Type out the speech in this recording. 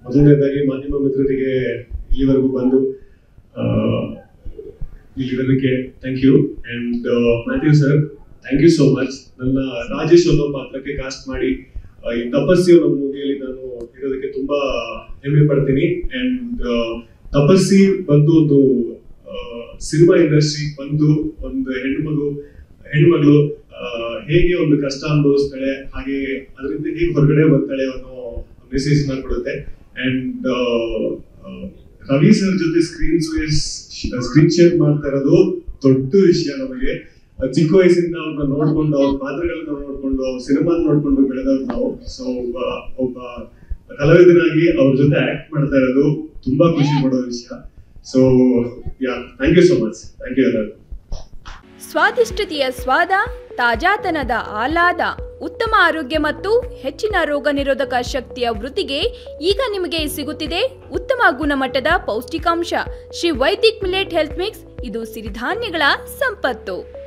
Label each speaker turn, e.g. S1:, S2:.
S1: ಮೊದಲನೇದಾಗಿ ಮಾಧ್ಯಮ ಮಿತ್ರರಿಗೆ ಇಲ್ಲಿವರೆಗೂ ಬಂದು ಆ, ಇಲ್ಲಿರೋದಕ್ಕೆ thank you and Matthew sir thank you so much ನನ್ನ ರಾಜೇಶ್ ಅನ್ನೋ ಪಾತ್ರಕ್ಕೆ ಕಾಸ್ಟ್ ಮಾಡಿ ಆ, ಈ ತಪಸ್ಸಿ ಅನ್ನೋ ಮೂವಿಯಲ್ಲಿ ನಾನು ಇರೋದಕ್ಕೆ ತುಂಬಾ ಹೆಮ್ಮೆ ಪಡ್ತೀನಿ ಅಂಡ್ ತಪಸ್ಸಿ ಬಂದು ಒಂದು ಸಿನಿಮಾ ಇಂಡಸ್ಟ್ರಿ ಬಂದು ಒಂದು ಹೆಣ್ಮಗು ಹೆಣ್ಮಗಳು ಆ, ಹೇಗೆ ಒಂದು ಕಷ್ಟ ಅನುಭವಿಸ್ತಾಳೆ ಹಾಗೆ ಅದರಿಂದ ಹೇಗೆ ಹೊರಗಡೆ ಬರ್ತಾಳೆ ಅನ್ನೋ ಮೆಸೇಜ್ ನ ಕೊಡುತ್ತೆ ಅಂಡ್ ರವಿ ಸರ್ ಜೊತೆ ಸ್ಕ್ರೀನ್ ಸ್ಕ್ರೀನ್ ಶೇರ್ ಮಾಡ್ತಾ ಇರೋದು ದೊಡ್ಡ ವಿಷಯ ನಮಗೆ ಆ, ಚಿಕ್ಕ ವಯಸ್ಸಿಂದ ಅವ್ರನ್ನ ನೋಡ್ಕೊಂಡು ಅವ್ರ ಪಾತ್ರಗಳನ್ನ ನೋಡ್ಕೊಂಡು ಅವ್ರ ಸಿನಿಮಾ ನೋಡ್ಕೊಂಡು ಬೆಳೆದವ್ರು ನಾವು ಸೊ ಒಬ್ಬ ಒಬ್ಬ ಕಲಾವಿದನಾಗಿ ಅವ್ರ ಜೊತೆ ಆಕ್ಟ್ ಮಾಡ್ತಾ ಇರೋದು ತುಂಬಾ ಖುಷಿ ಪಡೋ ವಿಷಯ so yeah thank you so much thank you ಎಲ್ಲರಿಗೂ
S2: ಸ್ವಾದಿಷ್ಟತೆಯ ಸ್ವಾದ ತಾಜಾತನದ ಆಹ್ಲಾದ ಉತ್ತಮ ಆರೋಗ್ಯ ಮತ್ತು ಹೆಚ್ಚಿನ ರೋಗ ನಿರೋಧಕ ಶಕ್ತಿಯ ವೃದ್ಧಿಗೆ ಈಗ ನಿಮಗೆ ಸಿಗುತ್ತಿದೆ ಉತ್ತಮ ಗುಣಮಟ್ಟದ ಪೌಷ್ಟಿಕಾಂಶ Shri Vaidik millet health mix ಇದು ಸಿರಿಧಾನ್ಯಗಳ ಸಂಪತ್ತು